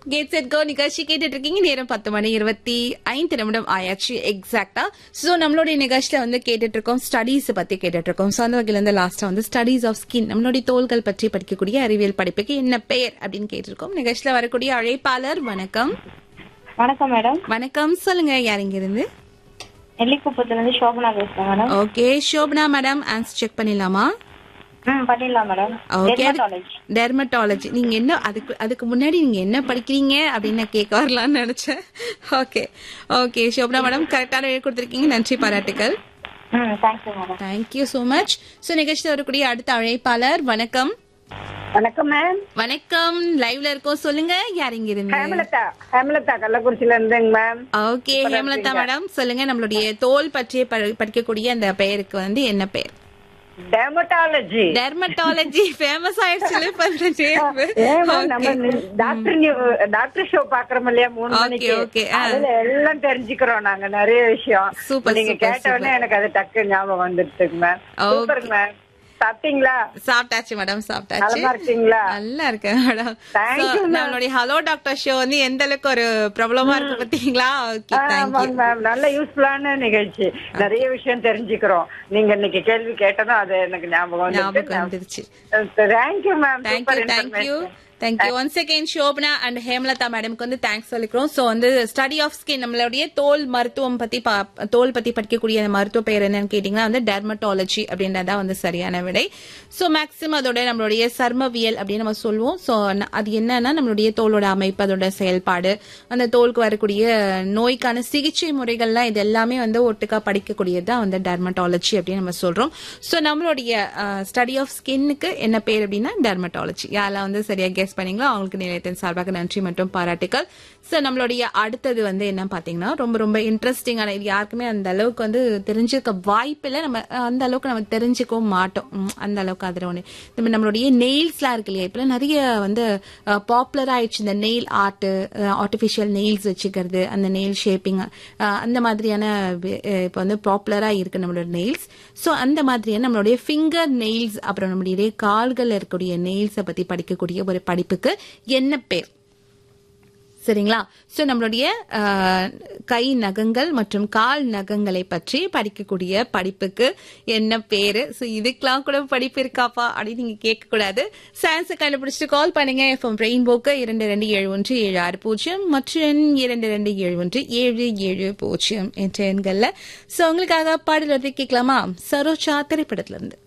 Gate set go நிகழ்ச்சி கேட்டுட்டு இருக்கீங்க நேரம் பத்து மணி இருபத்தி ஐந்து நிமிடம் ஆயாச்சு எக்ஸாக்டா சோ நம்மளுடைய நிகழ்ச்சியில வந்து கேட்டுட்டு இருக்கோம் ஸ்டடீஸ் பத்தி கேட்டுட்டு இருக்கோம் சோ அந்த வகையில இருந்து லாஸ்டா வந்து ஸ்டடீஸ் ஆஃப் ஸ்கின் நம்மளுடைய தோள்கள் பற்றி படிக்கக்கூடிய அறிவியல் படிப்புக்கு என்ன பெயர் அப்படின்னு கேட்டிருக்கோம் நிகழ்ச்சியில வரக்கூடிய அழைப்பாளர் வணக்கம் வணக்கம் மேடம் வணக்கம் சொல்லுங்க யார் இங்க இருந்து நெல்லிக்குப்பத்துல இருந்து சோபனா பேசுறேன் madam okay Shobana madam answer check பண்ணிடலாமா ம் பண்ணிடலாம் மேடம் ஓகே டெர்மட்டாலஜி டெர்மட்டாலஜி நீங்க என்ன அதுக்கு அதுக்கு முன்னாடி நீங்க என்ன படிக்கிறீங்க அப்படின்னு நான் கேட்க வரலாம்னு நினைச்சேன் ஓகே ஓகே ஷோபனா மேடம் கரெக்டான எழுதி கொடுத்துருக்கீங்க நன்றி பாராட்டுகள் ம் thank you madam thank you so much so நிகழ்ச்சியில் வரக்கூடிய அடுத்த அழைப்பாளர் வணக்கம் வணக்கம் மேம் வணக்கம் லைவ்ல இருக்கோம் சொல்லுங்க யார் இங்க இருந்து ஹேமலதா ஹேமலதா கள்ளக்குறிச்சியில இருந்துங்க மேம் ஓகே ஹேமலதா மேடம் சொல்லுங்க நம்மளுடைய தோல் பற்றிய ப- படிக்கக்கூடிய அந்த பெயருக்கு வந்து என்ன பெயர் டெர்மட்டாலஜி டெர்மட்டாலஜி ஃபேமஸ் ஆயிடுச்சு பண்றேன் ஏமா நம்ம டாக்டர் நியூ- டாக்டர் ஷோ பாக்குறோம் இல்லையா மூணு Okay, மணிக்கு okay, ஆ. அதுல எல்லாம் தெரிஞ்சுக்கிறோம் நாங்க நிறைய விஷயம் Super, நீங்க super, கேட்ட உடனே எனக்கு அது டக்கு ஞாபகம் வந்துருச்சுங்க மேம் Okay. சூப்பர் மேம் சாப்பிட்டீங்களா சாப்பிட்டாச்சு மேடம் சாப்பிட்டாச்சு நலமா இருக்கீங்களா நல்லா இருக்கேன் madam Thank So, you, ma'am. நம்மளுடைய ஹலோ டாக்டர் ஷோ வந்து எந்த அளவுக்கு ஒரு பிரபலமா இருக்கு பாத்தீங்களா ஓகே தேங்க்யூ ஆமாங்க மேம் நல்ல யூஸ்ஃபுல்லான நிகழ்ச்சி நிறைய விஷயம் தெரிஞ்சுக்கிறோம் நீங்க இன்னைக்கு கேள்வி கேட்டதும் அது எனக்கு ஞாபகம் ஞாபகம் வந்து வந்துருச்சு thank you ma'am thank you thank you thank you once again Shobana and Hemalatha மேடம்க்கு வந்து தேங்க்ஸ் சொல்லிக்கிறோம் ஸோ வந்து ஸ்டடி ஆஃப் ஸ்கின் நம்மளுடைய தோல் மருத்துவம் பத்தி பா- தோல் பத்தி படிக்கக்கூடிய அந்த மருத்துவ பெயர் என்னன்னு கேட்டீங்கன்னா வந்து டெர்மட்டாலஜி அப்படின்றதா வந்து சரியான விடை ஸோ மேக்ஸிமம் அதோட நம்மளுடைய சர்மவியல் அப்படின்னு நம்ம சொல்லுவோம் ஸோ அது என்னன்னா நம்மளுடைய தோலோட அமைப்பு அதோட செயல்பாடு அந்த தோலுக்கு வரக்கூடிய நோய்க்கான சிகிச்சை முறைகள்லாம் இது எல்லாமே வந்து ஒட்டுக்கா படிக்கக்கூடியது தான் வந்து டெர்மட்டாலஜி அப்படின்னு நம்ம சொல்றோம் ஸோ நம்மளுடைய ஸ்டடி ஆஃப் ஸ்கின்னுக்கு என்ன பேர் அப்படின்னா டெர்மட்டாலஜி யாரெல்லாம் வந்து சரியா கெஸ் பண்ணீங்களோ அவங்களுக்கு நிலையத்தின் சார்பாக நன்றி மற்றும் பாராட்டுக்கள் ஸோ நம்மளுடைய அடுத்தது வந்து என்ன பாத்தீங்கன்னா ரொம்ப ரொம்ப இன்ட்ரெஸ்டிங்கான இது யாருக்குமே அந்த அளவுக்கு வந்து தெரிஞ்சுக்க வாய்ப்பில்லை நம்ம அஹ், அந்த அளவுக்கு நம்ம தெரிஞ்சுக்கவும் மாட்டோம் உம், அந்த அளவுக்கு அதில் ஒன்று நம்ம நம்மளுடைய நெயில்ஸ்லாம் இருக்கு இல்லையா இப்பெல்லாம் நிறைய வந்து பாப்புலர் ஆயிடுச்சு இந்த நெயில் ஆர்ட் ஆர்டிஃபிஷியல் நெயில்ஸ் வச்சுக்கிறது அந்த நெயில் ஷேப்பிங் அந்த மாதிரியான இப்போ வந்து பாப்புலரா இருக்கு நம்மளோட நெயில்ஸ் ஸோ அந்த மாதிரியான நம்மளுடைய ஃபிங்கர் நெயில்ஸ் அப்புறம் நம்மளுடைய கால்கள் இருக்கக்கூடிய நெயில்ஸை பத்தி படிக்கக்கூடிய ஒரு படிப்புக்கு என்ன பேர் சரிங்களா ஸோ நம்மளுடைய அஹ், கை நகங்கள் மற்றும் கால் நகங்களை பற்றி படிக்கக்கூடிய படிப்புக்கு என்ன பேரு ஸோ இதுக்கெல்லாம் கூட படிப்பு இருக்காப்பா அப்படின்னு நீங்க கேட்கக்கூடாது சயின்ஸை கண்டுபிடிச்சிட்டு கால் பண்ணுங்க எஃப்எம் ரெயின்போக்கு இரண்டு ரெண்டு ஏழு ஒன்று ஏழு ஆறு பூஜ்ஜியம் மற்றும் இரண்டு ரெண்டு ஏழு ஒன்று ஏழு ஏழு பூஜ்ஜியம் என்ற எண்கள்ல ஸோ உங்களுக்காக பாடல் வந்து கேட்கலாமா சரோஜா திரைப்படத்துல இருந்து